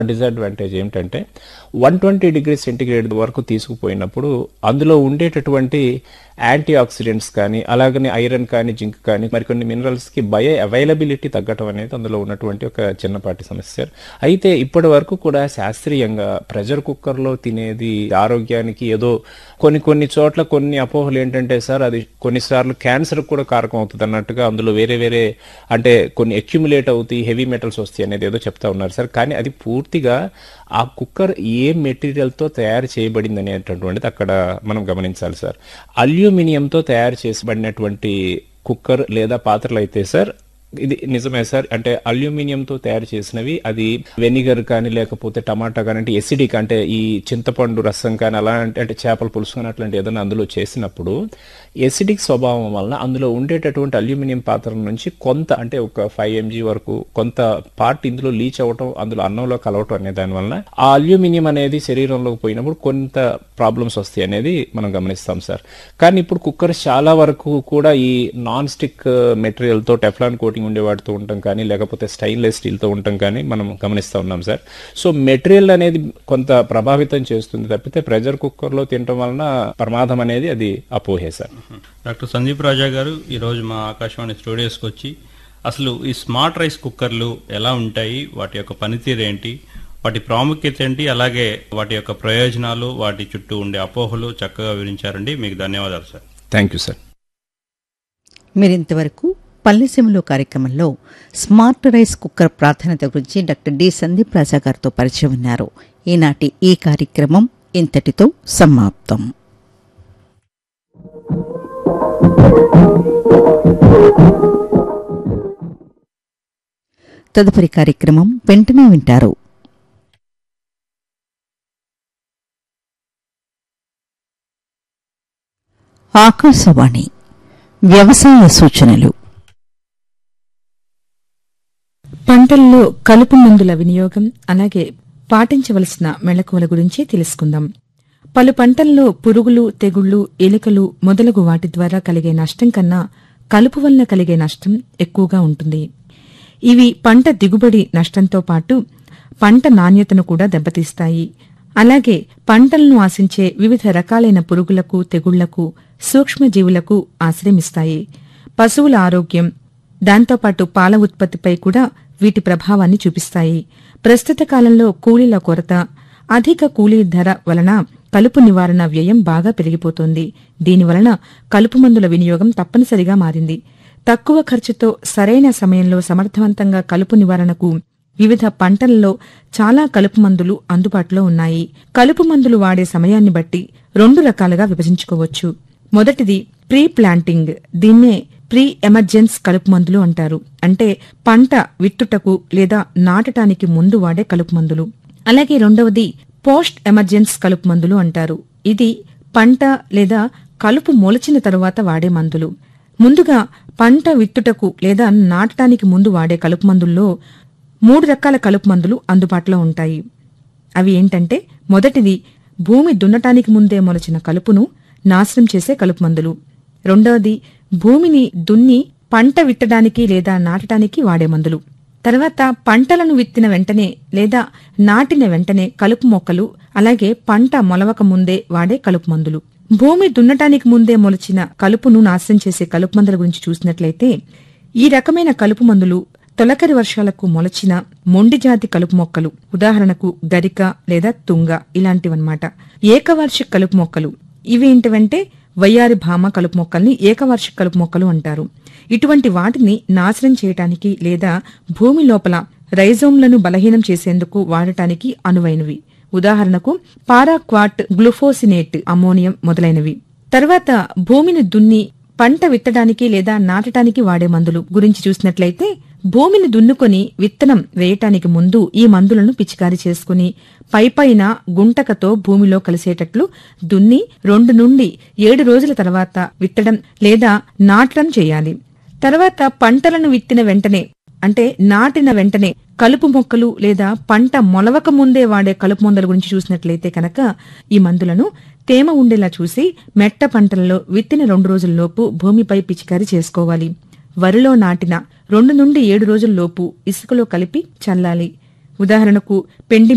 disadvantage ఏమిటంటే one twenty degree centigrade వరకు తీసుకుపోయినప్పుడు అందులో ఉండేటటువంటి యాంటీ ఆక్సిడెంట్స్ కానీ అలాగనే ఐరన్ కానీ జింక్ కానీ మరికొన్ని మినరల్స్ కి బయో అవైలబిలిటీ తగ్గటం అనేది అందులో ఉన్నటువంటి ఒక చిన్నపాటి సమస్య అయితే ఇప్పటి వరకు కూడా శాస్త్రీయంగా ప్రెషర్ కుక్కర్లో తినేది ఆరోగ్యానికి ఏదో కొన్ని కొన్ని చోట్ల కొన్ని అపోహలు ఏంటంటే సార్ అది కొన్నిసార్లు క్యాన్సర్ కూడా కారకం అవుతుంది అన్నట్టుగా అందులో వేరే వేరే అంటే కొన్ని అక్యుములేట్ అవుతాయి హెవీ మెటల్స్ వస్తాయి అనేది ఏదో చెప్తా ఉన్నారు సార్ కానీ అది పూర్తిగా ఆ కుక్కర్ ఏ మెటీరియల్తో తయారు చేయబడింది అనేటటువంటిది అక్కడ మనం గమనించాలి సార్ అల్యూమినియంతో తయారు చేసబడినటువంటి కుక్కర్ లేదా పాత్రలు అయితే సార్ ఇది నిజమే సార్ అంటే అల్యూమినియంతో తయారు చేసినవి అది వెనిగర్ కానీ లేకపోతే టమాటా కానీ అంటే ఎసిడిక్ అంటే ఈ చింతపండు రసం కానీ అలాంటి అంటే చేపల పులుసు కానీ అట్లాంటి ఏదైనా అందులో చేసినప్పుడు ఎసిడిక్ స్వభావం వలన అందులో ఉండేటటువంటి అల్యూమినియం పాత్ర నుంచి కొంత అంటే ఒక ఫైవ్ ఎంజీ వరకు కొంత పార్ట్ ఇందులో లీచ్ అవ్వటం అందులో అన్నంలో కలవటం అనే దాని వలన ఆ అల్యూమినియం అనేది శరీరంలోకి పోయినప్పుడు కొంత ప్రాబ్లమ్స్ వస్తాయి అనేది మనం గమనిస్తాం సార్ కానీ ఇప్పుడు కుక్కర్ చాలా వరకు కూడా ఈ నాన్ స్టిక్ మెటీరియల్ తో టెఫ్లాన్ కోటింగ్ ఉండే వాటితో ఉంటాం కానీ లేకపోతే స్టైన్లెస్ స్టీల్ తో ఉంటాం కానీ మనం గమనిస్తూ ఉన్నాం సార్ సో మెటీరియల్ అనేది కొంత ప్రభావితం చేస్తుంది తప్పితే ప్రెషర్ కుక్కర్ లో తినటం వలన ప్రమాదం అనేది అది అపోహే సార్ డాక్టర్ సందీప్ రాజా గారు ఈరోజు మా ఆకాశవాణి స్టూడియోస్కి వచ్చి అసలు ఈ స్మార్ట్ రైస్ కుక్కర్లు ఎలా ఉంటాయి వాటి యొక్క పనితీరు ఏంటి వాటి ప్రాముఖ్యత ఏంటి అలాగే వాటి యొక్క ప్రయోజనాలు వాటి చుట్టూ ఉండే అపోహలు చక్కగా వివరించారండి మీకు ధన్యవాదాలు సార్ థ్యాంక్ యూ సార్ మీరింతవరకు పల్లెసీమలో కార్యక్రమంలో స్మార్ట్ రైస్ కుక్కర్ ప్రాధాన్యత గురించి డాక్టర్ డి సందీప్ రాజా గారితో పరిచయం ఉన్నారు ఈనాటి ఈ కార్యక్రమం ఇంతటితో సమాప్తం తదుపరి కార్యక్రమం వెంటనే వింటారు ఆకాశవాణి వ్యవసాయ సూచనలు పంటల్లో కలుపు మందుల వినియోగం అలాగే పాటించవలసిన మెళకువల గురించి తెలుసుకుందాం పలు పంటల్లో పురుగులు తెగుళ్లు ఎలుకలు మొదలగు వాటి ద్వారా కలిగే నష్టం కన్నా కలుపు వలన కలిగే నష్టం ఎక్కువగా ఉంటుంది ఇవి పంట దిగుబడి నష్టంతో పాటు పంట నాణ్యతను కూడా దెబ్బతీస్తాయి అలాగే పంటలను ఆశించే వివిధ రకాలైన పురుగులకు తెగుళ్లకు సూక్ష్మజీవులకు ఆశ్రయమిస్తాయి పశువుల ఆరోగ్యం దాంతోపాటు పాల ఉత్పత్తిపై కూడా వీటి ప్రభావాన్ని చూపిస్తాయి ప్రస్తుత కాలంలో కూలీల కొరత అధిక కూలీ ధర వలన కలుపు నివారణ వ్యయం బాగా పెరిగిపోతోంది దీనివలన కలుపు మందుల వినియోగం తప్పనిసరిగా మారింది తక్కువ ఖర్చుతో సరైన సమయంలో సమర్థవంతంగా కలుపు నివారణకు వివిధ పంటలలో చాలా కలుపు మందులు అందుబాటులో ఉన్నాయి కలుపు మందులు వాడే సమయాన్ని బట్టి రెండు రకాలుగా విభజించుకోవచ్చు మొదటిది ప్రీ ప్లాంటింగ్ దీన్నే ప్రీ ఎమర్జెన్స్ కలుపు మందులు అంటారు అంటే పంట విత్తుటకు లేదా నాటటానికి ముందు వాడే కలుపు మందులు అలాగే రెండవది పోస్ట్ ఎమర్జెన్స్ కలుపు మందులు అంటారు ఇది పంట లేదా కలుపు మొలచిన తరువాత వాడే మందులు ముందుగా పంట విత్తుటకు లేదా నాటటానికి ముందు వాడే కలుపు మందుల్లో మూడు రకాల కలుపు మందులు అందుబాటులో ఉంటాయి అవి ఏంటంటే మొదటిది భూమి దున్నటానికి ముందే మొలచిన కలుపును నాశనం చేసే కలుపు మందులు రెండవది భూమిని దున్ని పంట విత్తడానికి లేదా నాటడానికి వాడే మందులు తర్వాత పంటలను విత్తిన వెంటనే లేదా నాటిన వెంటనే కలుపు మొక్కలు అలాగే పంట మొలవక ముందే వాడే కలుపు మందులు భూమి దున్నటానికి ముందే మొలచిన కలుపును నాశనం చేసే కలుపు మందుల గురించి చూసినట్లయితే ఈ రకమైన కలుపు మందులు తొలకరి వర్షాలకు మొలచిన మొండి జాతి కలుపు మొక్కలు ఉదాహరణకు గరిక లేదా తుంగ ఇలాంటివన్నమాట ఏకవార్షిక కలుపు మొక్కలు ఇవేంటివంటే వయ్యారి భామ కలుపు మొక్కల్ని ఏకవార్షిక కలుపు మొక్కలు అంటారు ఇటువంటి వాటిని నాశనం చేయటానికి లేదా భూమి లోపల రైజోమ్లను బలహీనం చేసేందుకు వాడటానికి అనువైనవి ఉదాహరణకు పారాక్వాట్ గ్లూఫోసినేట్ అమ్మోనియం మొదలైనవి తర్వాత భూమిని దున్ని పంట విత్తడానికి లేదా నాటడానికి వాడే మందులు గురించి చూసినట్లయితే భూమిని దున్నుకొని విత్తనం వేయటానికి ముందు ఈ మందులను పిచికారీ చేసుకుని పైపైన గుంటకతో భూమిలో కలిసేటట్లు దున్ని రెండు నుండి ఏడు రోజుల తర్వాత విత్తడం లేదా నాటడం చేయాలి తర్వాత పంటలను విత్తిన వెంటనే అంటే నాటిన వెంటనే కలుపు మొక్కలు లేదా పంట మొలవక ముందే వాడే కలుపు మందుల గురించి చూసినట్లయితే కనుక ఈ మందులను తేమ ఉండేలా చూసి మెట్ట పంటలలో విత్తిన రెండు రోజుల్లోపు భూమిపై పిచికారీ చేసుకోవాలి వరిలో నాటిన రెండు నుండి ఏడు రోజుల్లోపు ఇసుకలో కలిపి చల్లాలి ఉదాహరణకు పెండి